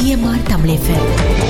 EMR Tamil FM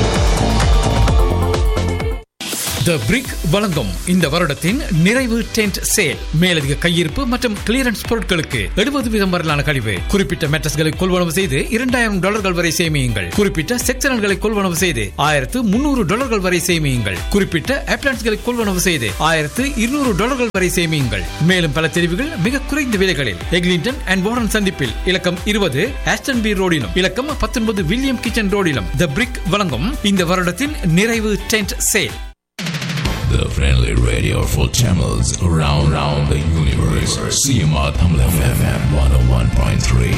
the brick வழங்கும் இந்த வருடத்தின் நிறைவு டென்ட் சேல் மேலதிக கையிருப்பு மற்றும் கிளியரன்ஸ் பொருட்களுக்கு எழுபது வீதம் வரலான கழிவு குறிப்பிட்ட மெட்ரஸ்களை கொள்வனவு செய்து இரண்டாயிரம் டாலர்கள் வரை சேமியுங்கள் குறிப்பிட்ட செக்ஷன்களை கொள்வனவு செய்து ஆயிரத்து முன்னூறு டாலர்கள் வரை சேமியுங்கள் குறிப்பிட்ட அப்ளான்ஸ்களை கொள்வனவு செய்து ஆயிரத்து இருநூறு டாலர்கள் வரை சேமியுங்கள் மேலும் பல தெரிவுகள் மிக குறைந்த விலைகளில் எக்லிங்டன் அண்ட் வாரன் சந்திப்பில் இலக்கம் இருபது ஆஸ்டன் பி ரோடிலும் இலக்கம் பத்தொன்பது வில்லியம் கிச்சன் ரோடிலும் த பிரிக் வழங்கும் இந்த வருடத்தின் நிறைவு tent sale The friendly radio for channels around, around the universe. CMR Tamil FM 101.3.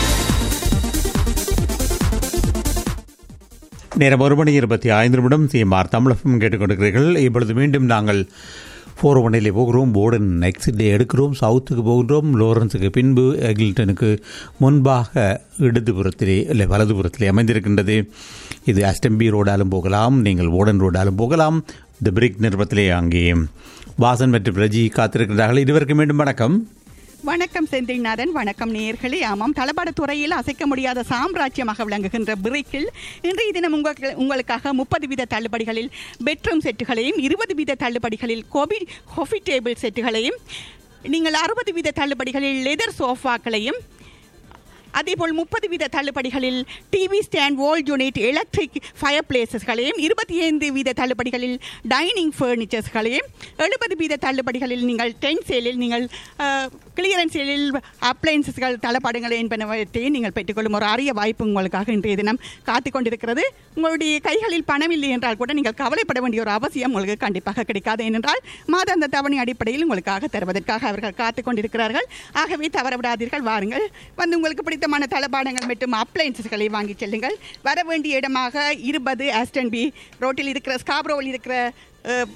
நேரம் ஒரு மணி இருபத்தி ஐந்து நிமிடம் சிஎம்ஆர் தமிழகம் கேட்டுக்கொண்டிருக்கிறீர்கள் இப்பொழுது மீண்டும் நாங்கள் ஃபோர் ஒன்னிலே போகிறோம் போர்டன் எக்ஸிட்டை எடுக்கிறோம் சவுத்துக்கு போகின்றோம் லோரன்ஸுக்கு பின்பு எகில்டனுக்கு முன்பாக இடதுபுறத்திலே இல்லை வலதுபுறத்திலே அமைந்திருக்கின்றது இது அஸ்டம்பி ரோடாலும் போகலாம் நீங்கள் ஓடன் ரோடாலும் போகலாம் தி பிரிக் நிறுவனத்திலே அங்கே வாசன் மற்றும் ரஜி காத்திருக்கிறார்கள் இதுவரைக்கும் மீண்டும் வணக்கம் வணக்கம் செந்தில்நாதன் வணக்கம் நேயர்களே ஆமாம் தளபாட துறையில் அசைக்க முடியாத சாம்ராஜ்யமாக விளங்குகின்ற பிரிக்கில் இன்றைய தினம் உங்களுக்கு உங்களுக்காக முப்பது வீத தள்ளுபடிகளில் பெட்ரூம் செட்டுகளையும் இருபது வீத தள்ளுபடிகளில் கோபி காஃபி டேபிள் செட்டுகளையும் நீங்கள் அறுபது வீத தள்ளுபடிகளில் லெதர் சோஃபாக்களையும் அதேபோல் முப்பது வீத தள்ளுபடிகளில் TV stand wall unit electric fire பிளேசஸ்களையும் இருபத்தி ஐந்து வீத தள்ளுபடிகளில் டைனிங் ஃபர்னிச்சர்ஸ்களையும் எழுபது வீத தள்ளுபடிகளில் நீங்கள் டென் சேலில் நீங்கள் கிளியரன்ஸ் சேலில் அப்ளைன்சஸ்கள் தளபாடங்கள் என்பனவற்றையும் நீங்கள் பெற்றுக்கொள்ளும் ஒரு அரிய வாய்ப்பு உங்களுக்காக இன்றைய தினம் காத்து கொண்டிருக்கிறது உங்களுடைய கைகளில் பணம் இல்லை என்றால் கூட நீங்கள் கவலைப்பட வேண்டிய ஒரு அவசியம் உங்களுக்கு கண்டிப்பாக கிடைக்காது ஏனென்றால் மாதாந்த தவணை அடிப்படையில் உங்களுக்காக தருவதற்காக அவர்கள் காத்து கொண்டிருக்கிறார்கள் ஆகவே தவறவிடாதீர்கள் வாருங்கள் வந்து உங்களுக்கு பிடித்தமான தளபாடங்கள் மற்றும் அப்ளைன்சஸ்களை வாங்கி செல்லுங்கள் வர வேண்டிய இடமாக இருபது ஆஸ்டன் பி ரோட்டில் இருக்கிற ஸ்காப்ரோவில் இருக்கிற அஹ்,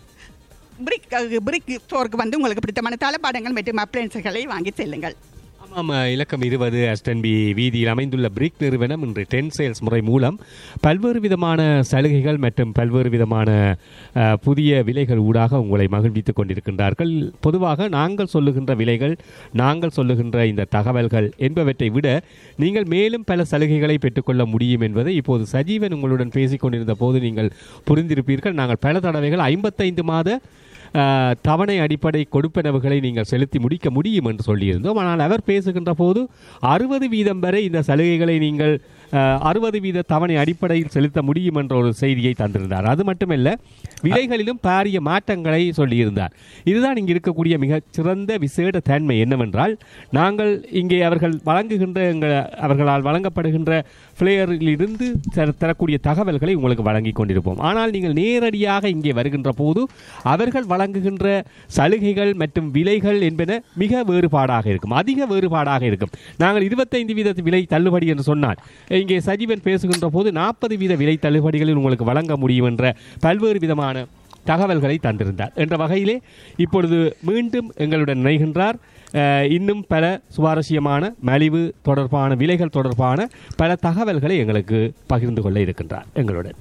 பிரிக் அஹ், பிரிக் ஸ்டோருக்கு வந்து உங்களுக்கு பிடித்தமான தளபாடங்கள் மற்றும் அப்ளைன்சஸ்களை வாங்கி செல்லுங்கள் ஆமாம் இலக்கம் இருபது அஸ்டன்பி வீதியில் அமைந்துள்ள பிரிக் நிறுவனம் இன்று டென் சேல்ஸ் முறை மூலம் பல்வேறு விதமான சலுகைகள் மற்றும் பல்வேறு விதமான அஹ், புதிய விலைகள் ஊடாக உங்களை மகிழ்வித்துக் கொண்டிருக்கின்றார்கள் பொதுவாக நாங்கள் சொல்லுகின்ற விலைகள் நாங்கள் சொல்லுகின்ற இந்த தகவல்கள் என்பவற்றை விட நீங்கள் மேலும் பல சலுகைகளை பெற்றுக்கொள்ள முடியும் என்பதை இப்போது சஜீவன் உங்களுடன் பேசிக் கொண்டிருந்த போது நீங்கள் புரிந்திருப்பீர்கள் நாங்கள் பல தடவைகள் ஐம்பத்தைந்து மாத அஹ், தவணை அடிப்படை கொடுப்பனவுகளை நீங்கள் செலுத்தி முடிக்க முடியும் என்று சொல்லியிருந்தோம் ஆனால் அவர் பேசுகின்ற போது அறுபது வீதம் வரை இந்த சலுகைகளை நீங்கள் அறுபது வீத தவணை அடிப்படையில் செலுத்த முடியும் என்ற ஒரு செய்தியை தந்திருந்தார் அது மட்டுமல்ல விலைகளிலும் பாரிய மாற்றங்களை சொல்லியிருந்தார் இதுதான் இங்கு இருக்கக்கூடிய மிகச் சிறந்த விசேட தன்மை என்னவென்றால் நாங்கள் இங்கே அவர்கள் வழங்குகின்ற எங்கள் அவர்களால் வழங்கப்படுகின்ற ஃப்ளேயரிலிருந்து தர- தரக்கூடிய தகவல்களை உங்களுக்கு வழங்கி கொண்டிருப்போம் ஆனால் நீங்கள் நேரடியாக இங்கே வருகின்ற போது அவர்கள் வழங்குகின்ற சலுகைகள் மற்றும் விலைகள் என்பன மிக வேறுபாடாக இருக்கும் அதிக வேறுபாடாக இருக்கும் நாங்கள் இருபத்தைந்து வீத விலை தள்ளுபடி என்று சொன்னால் இங்கே சஜீவன் பேசுகின்ற போது நாற்பது வீத விலை தள்ளுபடிகளில் உங்களுக்கு வழங்க முடியும் என்ற பல்வேறு விதமான தகவல்களை தந்திருந்தார் என்ற வகையிலே இப்பொழுது மீண்டும் எங்களுடன் இணைகின்றார் அஹ், இன்னும் பல சுவாரஸ்யமான மலிவு தொடர்பான விலைகள் தொடர்பான பல தகவல்களை எங்களுக்கு பகிர்ந்து கொள்ள இருக்கின்றார் எங்களுடன்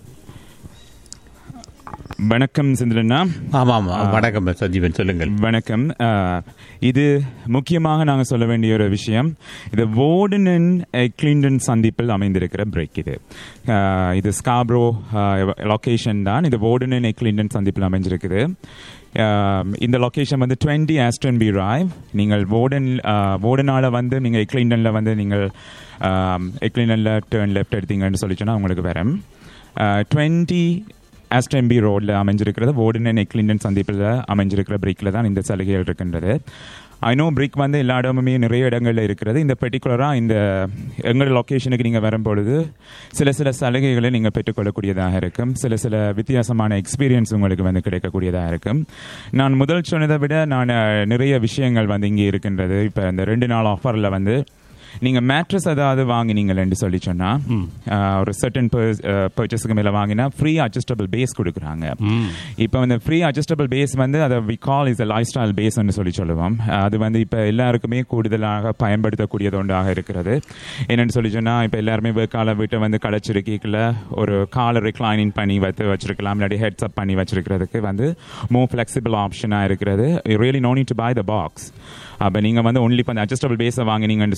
வணக்கம் செந்திலண்ணா ஆமாம் வணக்கம் சஜீவன் சொல்லுங்கள் வணக்கம் ஆஹ், இது முக்கியமாக நாங்கள் சொல்ல வேண்டிய ஒரு விஷயம் இது வோர்டனின் கிளிண்டன் சந்திப்பில் அமைந்திருக்கிற பிரேக் இது ஆஹ், இது ஸ்காப்ரோ லொகேஷன் தான் இது வோர்டனின் கிளிண்டன் சந்திப்பில் அமைஞ்சிருக்குது ஆஹ், இந்த லொகேஷன் வந்து டுவெண்ட்டி ஆஸ்டன் பி ராய்வ் நீங்கள் வோர்டன் வோர்டனால் வந்து நீங்கள் எக்லிண்டனில் வந்து நீங்கள் எக்லிண்டனில் டேர்ன் லெஃப்ட் எடுத்தீங்கன்னு சொல்லி சொன்னால் உங்களுக்கு வரும் டுவெண்ட்டி ஆஸ்டன்பி ரோடில் அமைஞ்சிருக்கிறது வோர்டன் அண்ட் எக்லிண்டன் சந்திப்பில் அமைஞ்சிருக்கிற பிரிக்கில் தான் இந்த சலுகைகள் இருக்கின்றது ஐநோ பிரிக் வந்து எல்லா இடமுமே நிறைய இடங்களில் இருக்கிறது இந்த பர்டிகுலராக இந்த எங்கள் லொக்கேஷனுக்கு நீங்கள் வரும்பொழுது சில சில சலுகைகளை நீங்கள் பெற்றுக்கொள்ளக்கூடியதாக இருக்கும் சில சில வித்தியாசமான எக்ஸ்பீரியன்ஸ் உங்களுக்கு வந்து கிடைக்கக்கூடியதாக இருக்கும் நான் முதல் சொன்னதை விட நான் அஹ், நிறைய விஷயங்கள் வந்து இங்கே இருக்கின்றது இப்போ இந்த ரெண்டு நாள் ஆஃபரில் வந்து நீங்க மேட்ரஸ் ஏதாவது வாங்கினீங்கன்னு சொல்லி சொன்னா ஆஹ், ஒரு சர்டன் பர்ச்சேஸுக்கு மேல வாங்கினா ஃப்ரீ அட்ஜஸ்டபிள் பேஸ் கொடுக்குறாங்க இப்போ இந்த ஃப்ரீ அட்ஜஸ்டபிள் பேஸ் வந்து அதை we call is lifestyle பேஸ்ன்னு சொல்லி சொல்லுவோம் அது வந்து இப்போ எல்லாருக்குமே கூடுதலாக பயன்படுத்தக்கூடியது ஒன்றாக இருக்கிறது என்னன்னு சொல்லி சொன்னா இப்போ எல்லாருமே காலை வீட்டை வந்து களைச்சிருக்கீங்கள ஒரு காலை ரிக்ளைனிங் பண்ணி வைத்து வச்சிருக்கலாம் இல்லாட்டி ஹெட்ஸ் அப் பண்ணி வச்சிருக்கிறதுக்கு வந்து மோர் ஃபிளெக்சிபிள் ஆப்ஷனாக இருக்கிறது really no need to buy the box அப்போ நீங்கள் வந்து ஒன்லி இப்போ அந்த அட்ஜஸ்டபிள் பேஸை வாங்கினீங்கன்னு சொன்னாலே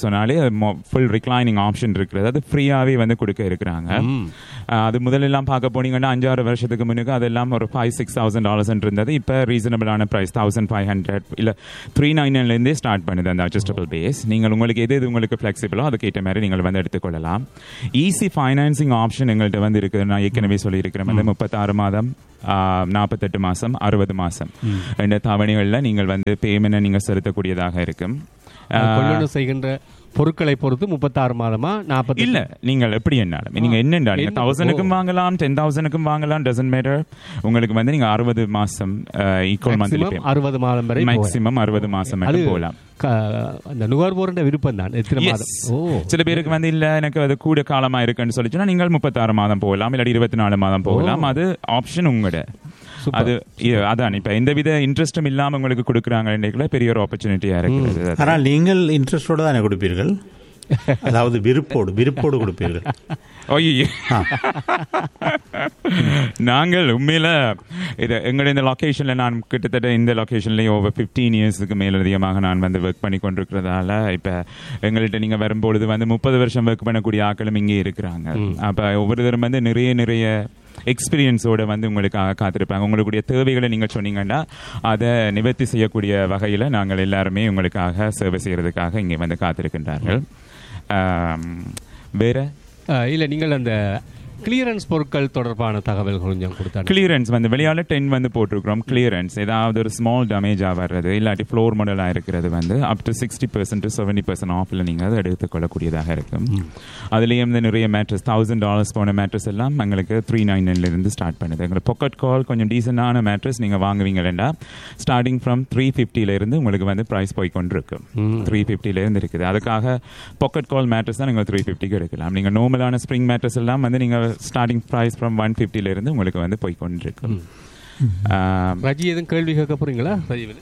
ஃபுல் ரிக்ளைனிங் ஆப்ஷன் இருக்கிறது அது ஃப்ரீயாகவே வந்து கொடுக்க இருக்கிறாங்க அஹ், அது முதலெல்லாம் பார்க்க போனீங்கன்னா அஞ்சாறு வருஷத்துக்கு முன்னுக்கு அதெல்லாம் ஒரு ஃபைவ் சிக்ஸ் தௌசண்ட் டாலர்ஸ் இருந்தது இப்போ ரீசனபிளான ப்ரைஸ் தௌசண்ட் ஃபைவ் ஹண்ட்ரட் இல்லை த்ரீ நைன்லேருந்தே ஸ்டார்ட் பண்ணுது அந்த அட்ஜஸ்டபிள் பேஸ் நீங்கள் உங்களுக்கு எது எது உங்களுக்கு ஃப்ளெக்சிபிளோ அதுக்கேற்ற மாதிரி நீங்கள் வந்து எடுத்துக்கொள்ளலாம் ஈஸி ஃபைனான்சிங் ஆப்ஷன் எங்கள்கிட்ட வந்து இருக்குது நான் ஏற்கனவே சொல்லியிருக்கிறேன் வந்து முப்பத்தாறு மாதம் நாற்பத்தெட்டு மாதம் அறுபது மாதம் இந்த தவணைகளில் நீங்கள் வந்து பேமெண்ட்டை நீங்கள் செலுத்தக்கூடியதாக இருக்கும் அது கொள்வனவு செய்கின்ற பொருட்களை பொறுத்து முப்பத்தாறு மாதமா நாற்பத்தி இல்ல நீங்கள் எப்படி என்னாலும் நீங்க என்ன நீங்க என்ன? தௌசண்ட்க்கும் வாங்கலாம் டென் தௌசண்ட்க்கும் வாங்கலாம் டசன்ட் மேட்டர் உங்களுக்கு வந்து நீங்க அறுபது மாசம் ஈக்குவல் மந்த்லி மேக்சிமம் அறுபது மாதம் வரை போகலாம். மேக்ஸிமம் அறுபது மாசம் அது மட்டும் போகலாம் க- அந்த நுகர்வோருடைய விருப்பம் தான் எத்தனை Yes. மாதம் ஓ சில பேருக்கு வந்து இல்ல எனக்கு அது கூட காலமா இருக்குன்னு சொல்லிச்சுன்னா நீங்கள் முப்பத்தாறு மாதம் போகலாம் இல்லாட்டி இருபத்தி நாலு மாதம் போகலாம் அது ஆப்ஷன் உங்களோட அது இ- அதான் இப்ப எந்தவித இன்ட்ரெஸ்டும் இல்லாம உங்களுக்கு கொடுக்குறாங்க பெரிய ஒரு ஆப்பர்ச்சுனிட்டியா இருக்குது ஆனால் நீங்கள் இன்ட்ரெஸ்டோட தானே கொடுப்பீர்கள் அதாவது விருப்போடு விருப்போடு கொடுப்பீர்கள் ஐயோ நாங்கள் உண்மையில இது எங்களுடைய இந்த லொக்கேஷன்ல நான் கிட்டத்தட்ட இந்த லொக்கேஷன்லயே ஓவர் ஃபிஃப்டீன் இயர்ஸ்க்கு மேலதிகமாக நான் வந்து ஒர்க் பண்ணி கொண்டிருக்கிறதால இப்ப எங்கள்கிட்ட நீங்க வரும்பொழுது வந்து முப்பது வருஷம் ஒர்க் பண்ணக்கூடிய ஆட்களும் இங்கே இருக்கிறாங்க அப்ப ஒவ்வொருத்தரும் வந்து நிறைய நிறைய எக்ஸ்பீரியன்ஸோட வந்து உங்களுக்காக காத்திருப்பாங்க உங்களுடைய தேவைகளை நீங்கள் சொன்னீங்கன்னா அதை நிவர்த்தி செய்யக்கூடிய வகையில் நாங்கள் எல்லாருமே உங்களுக்காக சேவை செய்யறதுக்காக இங்கே வந்து காத்திருக்கின்றார்கள் ஆம், வேற அஹ், இல்ல நீங்கள் அந்த கிளியரன்ஸ் பொருட்கள் தொடர்பான தகவல் கொஞ்சம் கொடுத்தாங்க கிளியரன்ஸ் வந்து வெளியால டென் வந்து போட்டிருக்கிறோம் கிளியரன்ஸ் ஏதாவது ஒரு ஸ்மால் டேமேஜா வர்றது இல்லாட்டி ஃப்ளோர் மாடலாக இருக்கிறது வந்து up to sixty percent seventy percent ஆஃபில் நீங்கள் அதை எடுத்துக்கொள்ளக்கூடியதாக இருக்கும் அதுலேயும் வந்து நிறைய மேட்ரஸ் தௌசண்ட் டாலர்ஸ் போன மேட்ரஸ் எல்லாம் எங்களுக்கு த்ரீ இருந்து ஸ்டார்ட் பண்ணுது எங்களுக்கு பொக்கெட் கால் கொஞ்சம் டீசெண்டான மேட்ரஸ் நீங்கள் வாங்குவீங்களா ஸ்டார்டிங் ஃப்ரம் த்ரீ இருந்து உங்களுக்கு வந்து ப்ரைஸ் போய் கொண்டு இருக்கும் த்ரீ இருந்து இருக்குது அதுக்காக பாக்கெட் கால் மேட்ரஸ் தான் நீங்கள் த்ரீ ஃபிஃப்டிக்கு எடுக்கலாம் நீங்கள் நார்மலான ஸ்ப்ரிங் மேட்ரஸ் எல்லாம் வந்து நீங்கள் ஸ்டார்டிங் ப்ரைஸ் ஃப்ரம் ஒன் இருந்து உங்களுக்கு வந்து போய் கொண்டு இருக்கும் ஆம், ரஜி எதுவும் கேள்வி கேட்க போறீங்களா ரஜி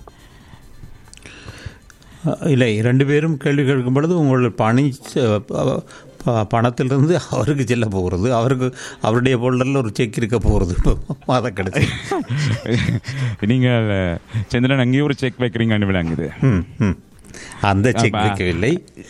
அஹ், இல்லை ரெண்டு பேரும் கேள்வி கேட்கும் பொழுது உங்கள் பணி ச- ப- ப- பணத்திலிருந்து அவருக்கு செல்ல போகிறது அவருக்கு அவருடைய பொருளில் ஒரு செக் இருக்க போகிறது அதை கிடைச்சி நீங்கள் சந்திரன் அங்கேயே ஒரு செக் வைக்கிறீங்கன்னு விளங்குது ம் ம் அந்த செக் ஆமா. வைக்கவில்லை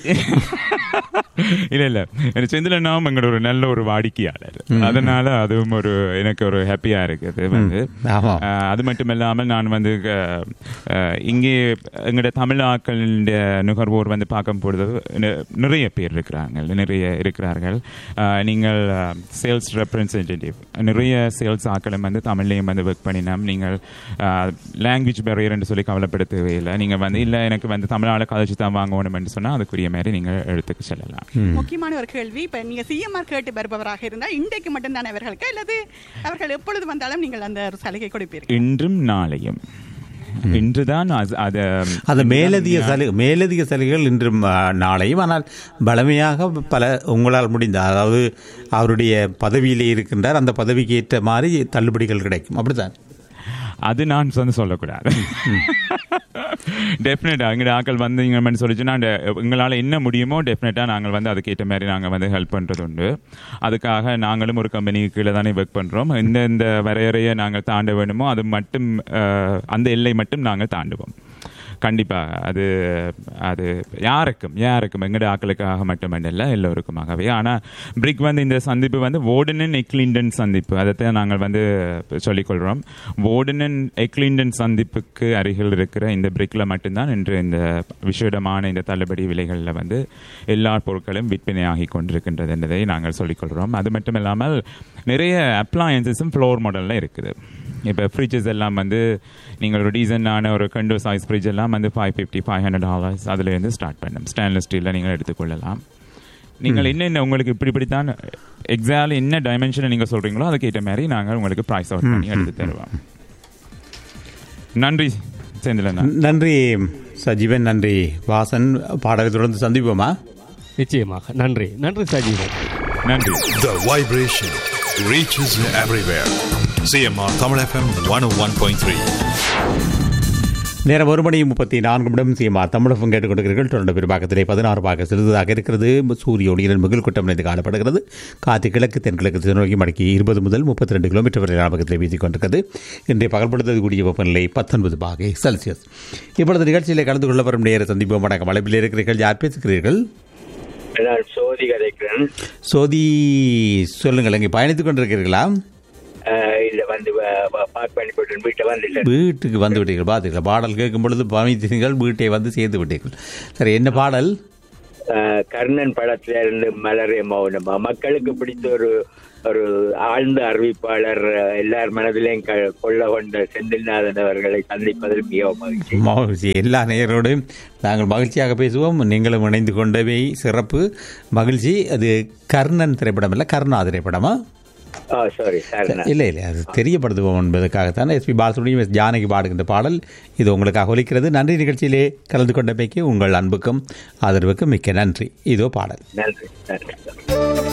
இல்ல இல்ல எனக்கு செந்திலனாவும் எங்களோட ஒரு நல்ல ஒரு வாடிக்கையாளர் அதனால அதுவும் ஒரு எனக்கு ஒரு ஹாப்பியா இருக்குது வந்து ஆமாம். ஆஹ், அது மட்டும் இல்லாமல் நான் வந்து அஹ், அஹ், இங்கே எங்களோட தமிழ் ஆக்களுடைய நுகர்வோர் வந்து பார்க்கும் பொழுது நி- நிறைய பேர் இருக்கிறாங்க நிறைய இருக்கிறார்கள் ஆஹ், நீங்கள் சேல்ஸ் ரெப்ரசன்டேட்டிவ் நிறைய சேல்ஸ் ஆக்களும் வந்து தமிழ்லையும் வந்து ஒர்க் பண்ணினோம் நீங்கள் லாங்குவேஜ் பேரியர்னு சொல்லி கவலைப்பட தேவையில்லை நீங்கள் வந்து இல்லை எனக்கு வந்து தமிழால கதைச்சு தான் வாங்கணும்னு சொன்னால் அதுக்குரிய மாதிரி நீங்கள் எடுத்துக்க செல்லலாம் முக்கியமான ஒரு கேள்வி இப்ப நீங்க சிஎம்ஆர் கேட்டு வருபவராக இருந்தால் இன்றைக்கு மட்டும்தான் அவர்களுக்கு அல்லது அவர்கள் எப்பொழுது வந்தாலும் நீங்கள் அந்த ஒரு சலுகை கொடுப்பீர்கள் இன்றும் நாளையும் இன்றுதான் அது- அது அது மேலதிக சலுகை மேலதிக சலுகைகள் இன்று ம- நாளையும் ஆனால் பலமையாக பல உங்களால் முடிந்த அதாவது அவருடைய பதவியிலே இருக்கின்றார் அந்த பதவிக்கு ஏற்ற மாதிரி தள்ளுபடிகள் கிடைக்கும் அப்படித்தான் அது நான் வந்து சொல்லக்கூடாது டெஃபினட்டா எங்க ஆக்கள் வந்தீங்கன்னு சொல்லிச்சுன்னா அந்த எங்களால் என்ன முடியுமோ டெஃபினட்டா நாங்கள் வந்து அதுக்கேற்ற மாதிரி நாங்கள் வந்து ஹெல்ப் பண்றது உண்டு அதுக்காக நாங்களும் ஒரு கம்பெனிக்கு கீழே தானே ஒர்க் பண்றோம் இந்த இந்த வரையறையை நாங்கள் தாண்ட வேணுமோ அது மட்டும் அஹ், அந்த எல்லை மட்டும் நாங்கள் தாண்டுவோம் கண்டிப்பா அது அது யாருக்கும் யாருக்கும் எங்கட ஆக்களுக்காக மட்டுமல்ல எல்லோருக்குமாகவே ஆனா பிரிக் வந்து இந்த சந்திப்பு வந்து வோர்டனன் எக்லிண்டன் சந்திப்பு அதைத்தான் நாங்கள் வந்து சொல்லிக்கொள்றோம் வோர்டனன் எக்லிண்டன் சந்திப்புக்கு அருகில் இருக்கிற இந்த பிரிக்ல மட்டும்தான் இன்று இந்த விஷேடமான இந்த தள்ளுபடி விலைகளில் வந்து எல்லா பொருட்களும் விற்பனையாகி கொண்டிருக்கின்றது என்பதை நாங்கள் சொல்லிக்கொள்கிறோம் அது மட்டும் இல்லாமல் நிறைய அப்ளையன்சஸும் ஃப்ளோர் மாடலில் இருக்குது இப்போ ஃப்ரிட்ஜஸ் எல்லாம் வந்து நீங்கள் ஒரு டீசெண்டான ஒரு கண்டோ சைஸ் ஃப்ரிட்ஜ் எல்லாம் வந்து five fifty five hundred dollars அதுலேருந்து ஸ்டார்ட் பண்ணும் ஸ்டெயின்லெஸ் ஸ்டீலில் நீங்கள் எடுத்துக்கொள்ளலாம் நீங்கள் என்னென்ன உங்களுக்கு இப்படி இப்படித்தான் எக்ஸாக்ட்லி என்ன டைமென்ஷனை நீங்கள் சொல்கிறீங்களோ அதுக்கேற்ற மாதிரி நாங்கள் உங்களுக்கு ப்ரைஸ் அவுட் பண்ணி எடுத்து தருவோம் நன்றி செந்திலண்ணா நன்றி சஜீவன் நன்றி வாசன் பாடலை தொடர்ந்து சந்திப்போமா நிச்சயமாக நன்றி நன்றி சஜீவன் நன்றி The vibration reaches everywhere. CMR Tamil FM 101.3. நேரம் ஒரு மணி முப்பத்தி நான்கு நிமிடம் சீமா தமிழகம் கேட்டுக் கொடுக்கிறீர்கள் தொடர்ந்து பெரும்பாக்கத்திலே பதினாறு பாக சிறிதாக இருக்கிறது சூரிய ஒளியுடன் மிகுல் கூட்டம் இணைந்து காணப்படுகிறது காற்று கிழக்கு தென்கிழக்கு திசை நோக்கி மடக்கி இருபது முதல் முப்பத்தி ரெண்டு கிலோமீட்டர் வரை லாபகத்தில் வீசிக் கொண்டிருக்கிறது இன்றைய பகல்படுத்தது கூடிய வெப்பநிலை பத்தொன்பது பாகை செல்சியஸ் இப்பொழுது நிகழ்ச்சியில் கலந்து கொள்ள வரும் நேர சந்திப்போம் வணக்கம் அழைப்பில் இருக்கிறீர்கள் யார் பேசுகிறீர்கள் நான் சோதி கதைக்கிறேன் சோதி சொல்லுங்கள் இங்கே பயணித்துக் கொண்டிருக்கிறீர்களா அஹ், இல்ல வந்து பார்க் பண்ணி போட்டு வீட்டை வந்துட்டேன் வீட்டுக்கு வந்து விட்டீர்கள் பார்த்தீங்களா பாடல் கேட்கும் பொழுது பயணித்தீர்கள் வீட்டை வந்து சேர்ந்து விட்டீர்கள் சரி என்ன பாடல் அஹ், கர்ணன் படத்துல இருந்து மலரே மௌனமா மக்களுக்கு பிடித்த ஒரு ஒரு ஆழ்ந்த அறிவிப்பாளர் அஹ், எல்லார் மனதிலையும் க- கொள்ள கொண்ட செந்தில்நாதன் அவர்களை சந்திப்பதில் மிகவும் மகிழ்ச்சி மகிழ்ச்சி எல்லா நேயரோடும் நாங்கள் மகிழ்ச்சியாக பேசுவோம் நீங்களும் இணைந்து கொண்டவை சிறப்பு மகிழ்ச்சி அது கர்ணன் திரைப்படம் இல்லை கருணா திரைப்படமா ஓ சாரி சார் இல்லை இல்லை அது தெரியப்படுத்துவோம் என்பதற்காகத்தான் எஸ்பி பாலசுப்ரமணியம் எஸ் ஜானகி பாடுகின்ற பாடல் இது உங்களுக்காக ஒலிக்கிறது நன்றி நிகழ்ச்சியிலே கலந்து கொண்டமைக்கு உங்கள் அன்புக்கும் ஆதரவுக்கும் மிக்க நன்றி இதோ பாடல் நன்றி நன்றி